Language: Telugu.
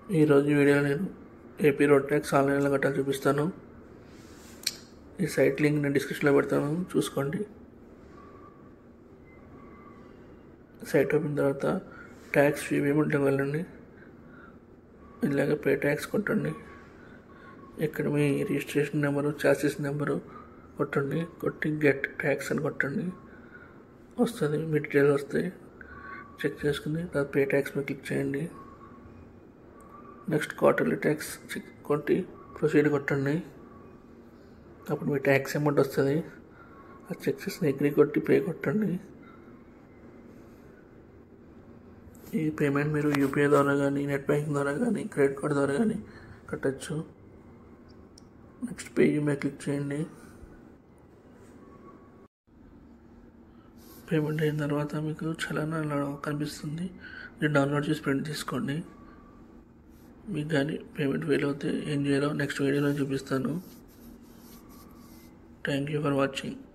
ఈరోజు ఈ వీడియోలో నేను ఏపీ రోడ్ ట్యాక్స్ ఆన్లైన్లో కట్టాలి చూపిస్తాను ఈ సైట్ లింక్ నేను డిస్క్రిప్షన్లో పెడతాను చూసుకోండి సైట్ ఓపెన్ తర్వాత ట్యాక్స్ ఫీ పేమెంట్లోకి వెళ్ళండి ఇలాగ పే ట్యాక్స్ కొట్టండి ఇక్కడ మీ రిజిస్ట్రేషన్ నెంబరు చార్జెస్ నెంబరు కొట్టండి కొట్టి గెట్ ట్యాక్స్ అని కొట్టండి వస్తుంది మీ డీటెయిల్స్ వస్తాయి చెక్ చేసుకుని తర్వాత పే ట్యాక్స్ మీద క్లిక్ చేయండి నెక్స్ట్ క్వార్టర్లీ ట్యాక్స్ చెక్ కొట్టి ప్రొసీడ్ కొట్టండి అప్పుడు మీ ట్యాక్స్ అమౌంట్ వస్తుంది అది చెక్ చేసిన ఎగ్రీ కొట్టి పే కొట్టండి ఈ పేమెంట్ మీరు యూపీఐ ద్వారా కానీ నెట్ బ్యాంకింగ్ ద్వారా కానీ క్రెడిట్ కార్డ్ ద్వారా కానీ కట్టచ్చు నెక్స్ట్ పేజ్ మీద క్లిక్ చేయండి పేమెంట్ అయిన తర్వాత మీకు చలానా అలా కనిపిస్తుంది మీరు డౌన్లోడ్ చేసి ప్రింట్ తీసుకోండి మీకు కానీ పేమెంట్ ఫెయిల్ అవుతే ఏం చేయాలో నెక్స్ట్ వీడియోలో చూపిస్తాను థ్యాంక్ యూ ఫర్ వాచింగ్